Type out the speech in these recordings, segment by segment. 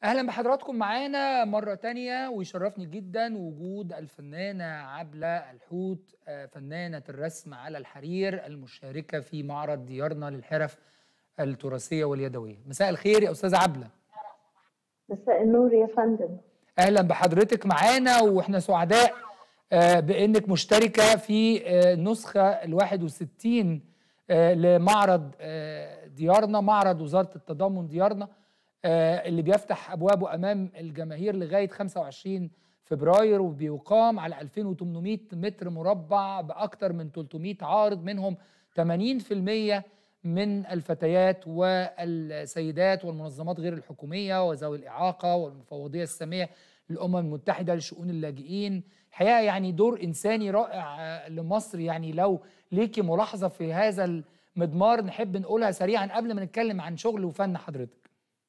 اهلا بحضراتكم معانا مره تانية ويشرفني جدا وجود الفنانه عبله الحوت آه، فنانه الرسم على الحرير المشاركه في معرض ديارنا للحرف التراثيه واليدويه مساء الخير يا استاذه عبله مساء النور يا فندم اهلا بحضرتك معانا واحنا سعداء آه، بانك مشتركه في آه، النسخه ال 61 آه، لمعرض آه، ديارنا معرض وزاره التضامن ديارنا آه، اللي بيفتح ابوابه امام الجماهير لغايه 25 فبراير وبيقام على 2800 متر مربع باكثر من 300 عارض منهم 80% من الفتيات والسيدات والمنظمات غير الحكوميه وذوي الاعاقه والمفوضيه الساميه للامم المتحده لشؤون اللاجئين الحقيقه يعني دور انساني رائع آه، لمصر يعني لو ليكي ملاحظه في هذا المضمار نحب نقولها سريعا قبل ما نتكلم عن شغل وفن حضرتك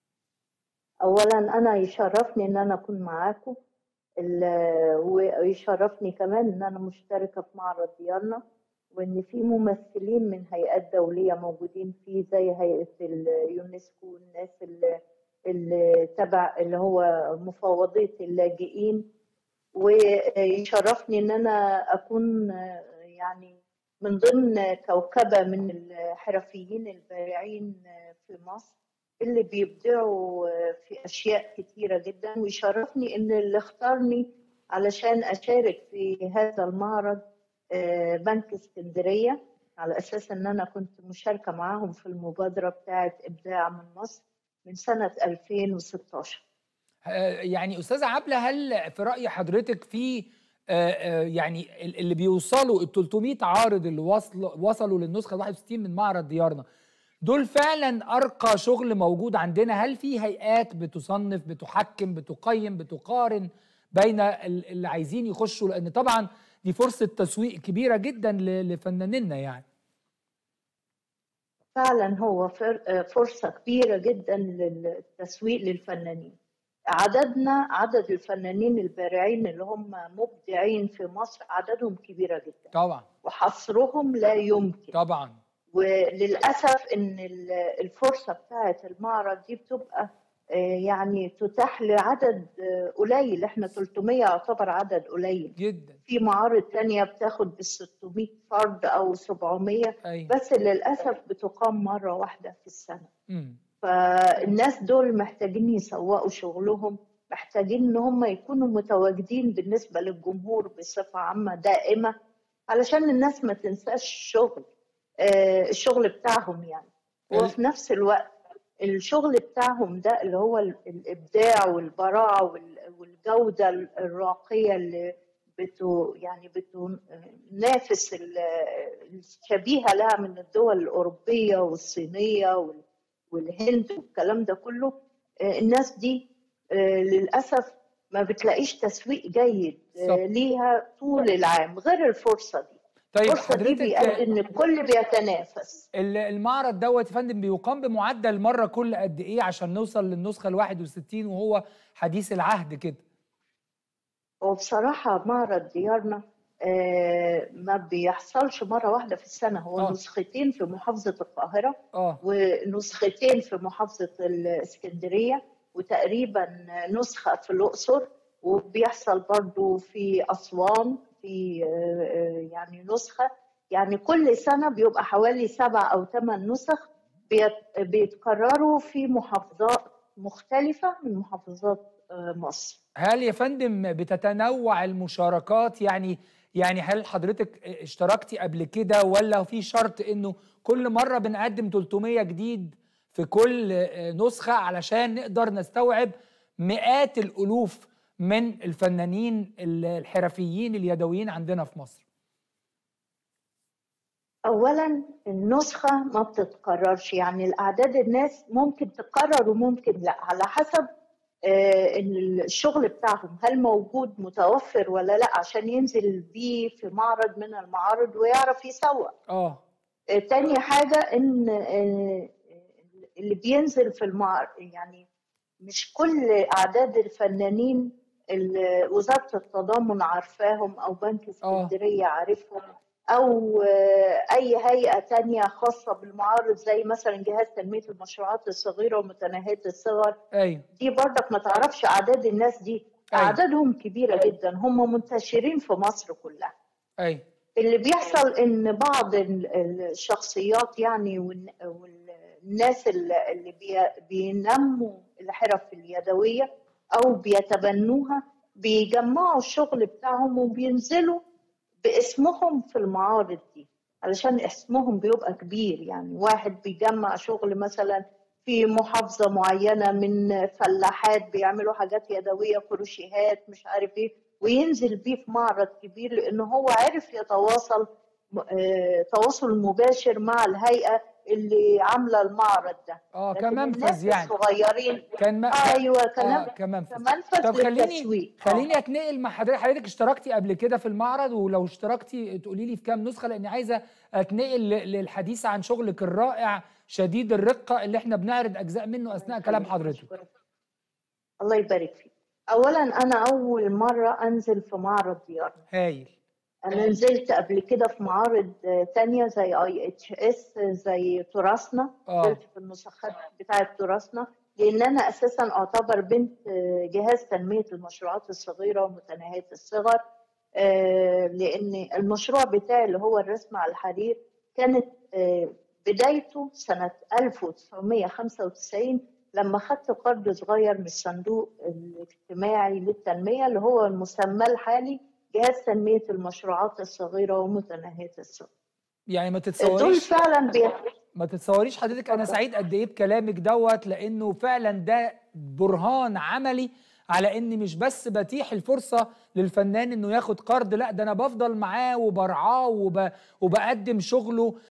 اولا انا يشرفني ان انا اكون معاكم ال- ويشرفني كمان ان انا مشتركه في معرض ديارنا وان في ممثلين من هيئات دوليه موجودين فيه زي هيئه اليونسكو والناس اللي, اللي تبع اللي هو مفوضيه اللاجئين ويشرفني ان انا اكون يعني من ضمن كوكبه من الحرفيين البارعين في مصر اللي بيبدعوا في اشياء كتيره جدا ويشرفني ان اللي اختارني علشان اشارك في هذا المعرض آه، بنك اسكندريه على اساس ان انا كنت مشاركه معاهم في المبادره بتاعه ابداع من مصر من سنه 2016 آه، يعني استاذه عبله هل في راي حضرتك في آه، آه، يعني ال- اللي بيوصلوا ال 300 عارض اللي وصلوا وصلوا للنسخه 61 من معرض ديارنا دول فعلا ارقى شغل موجود عندنا هل في هيئات بتصنف بتحكم بتقيم بتقارن بين ال- اللي عايزين يخشوا لان طبعا دي فرصه تسويق كبيره جدا ل- لفنانينا يعني فعلا هو فر- فرصة كبيرة جدا للتسويق للفنانين عددنا عدد الفنانين البارعين اللي هم مبدعين في مصر عددهم كبيرة جدا طبعا وحصرهم لا يمكن طبعا وللأسف إن ال- الفرصة بتاعة المعرض دي بتبقى آه، يعني تتاح لعدد آه، قليل احنا 300 يعتبر عدد قليل جدا في معارض تانية بتاخد بال 600 فرد أو 700 ايوه بس للأسف بتقام مرة واحدة في السنة مم. فالناس دول محتاجين يسوقوا شغلهم محتاجين ان هم يكونوا متواجدين بالنسبة للجمهور بصفة عامة دائمة علشان الناس ما تنساش الشغل آه، الشغل بتاعهم يعني وفي نفس الوقت الشغل بتاعهم ده اللي هو ال- الإبداع والبراعة وال- والجودة الراقية اللي بتو يعني بتنافس ال- الشبيهة لها من الدول الأوروبية والصينية وال والهند والكلام ده كله آه، الناس دي آه، للأسف ما بتلاقيش تسويق جيد آه، صح. ليها طول العام غير الفرصة دي طيب الفرصة دي حضرتك بيؤدي إن الكل بيتنافس ال- المعرض دوت يا فندم بيقام بمعدل مره كل قد ايه عشان نوصل للنسخه ال 61 وهو حديث العهد كده وبصراحة معرض ديارنا آه، ما بيحصلش مرة واحدة في السنة هو آه. نسختين في محافظة القاهرة اه ونسختين في محافظة الإسكندرية وتقريبا نسخة في الأقصر وبيحصل برضو في أسوان في آه، آه، يعني نسخة يعني كل سنة بيبقى حوالي سبع أو ثمان نسخ بيت- بيتكرروا في محافظات مختلفة من محافظات آه، مصر هل يا فندم بتتنوع المشاركات يعني يعني هل حضرتك اشتركتي قبل كده ولا في شرط انه كل مره بنقدم 300 جديد في كل آه، نسخه علشان نقدر نستوعب مئات الالوف من الفنانين الحرفيين اليدويين عندنا في مصر أولا النسخة ما بتتكررش يعني الأعداد الناس ممكن تتكرر وممكن لا على حسب آه، إن الشغل بتاعهم هل موجود متوفر ولا لا عشان ينزل بيه في معرض من المعارض ويعرف يسوق اه آه، تاني حاجة إن آه، اللي بينزل في المعرض يعني مش كل أعداد الفنانين اللي وزارة التضامن عارفاهم أو بنك اسكندرية عارفهم أو آه، أي هيئة تانية خاصة بالمعارض زي مثلا جهاز تنمية المشروعات الصغيرة ومتناهية الصغر ايوه دي برضك ما تعرفش أعداد الناس دي أيوة. أعدادهم كبيرة جدا هم منتشرين في مصر كلها ايوه اللي بيحصل ان بعض ال- الشخصيات يعني والن- والناس اللي اللي بي- بينموا الحرف اليدوية او بيتبنوها بيجمعوا الشغل بتاعهم وبينزلوا باسمهم في المعارض دي علشان اسمهم بيبقى كبير يعني واحد بيجمع شغل مثلا في محافظة معينة من فلاحات بيعملوا حاجات يدوية كروشيهات مش عارف ايه وينزل بيه في معرض كبير لأنه هو عرف يتواصل آه، تواصل مباشر مع الهيئة اللي عاملة المعرض ده اه لكن كمنفذ الناس يعني الصغيرين كان ما ايوه اه كلام كمنفذ كمنفذ طب خليني للتسويق آه. خليني اتنقل مع حضرتك حضرتك اشتركتي قبل كده في المعرض ولو اشتركتي تقولي لي في كام نسخه لاني عايزه اتنقل ل- للحديث عن شغلك الرائع شديد الرقه اللي احنا بنعرض اجزاء منه اثناء كلام حضرتك الله يبارك فيك اولا انا اول مره انزل في معرض ديار هايل انا نزلت قبل كده في معارض آه، تانية زي اي اتش اس زي تراثنا اه نزلت في النسخات بتاعه تراثنا لان انا اساسا اعتبر بنت آه، جهاز تنميه المشروعات الصغيره ومتناهيه الصغر آه، لان المشروع بتاعي اللي هو الرسم على الحرير كانت آه، بدايته سنه 1995 لما خدت قرض صغير من الصندوق الاجتماعي للتنميه اللي هو المسمى الحالي جهاز تنميه المشروعات الصغيره ومتناهيه الصغر يعني ما دول تتصوريش فعلا بي... ما تتصوريش حضرتك انا سعيد قد ايه بكلامك دوت لانه فعلا ده برهان عملي على اني مش بس بتيح الفرصه للفنان انه ياخد قرض لا ده انا بفضل معاه وبرعاه وب... وبقدم شغله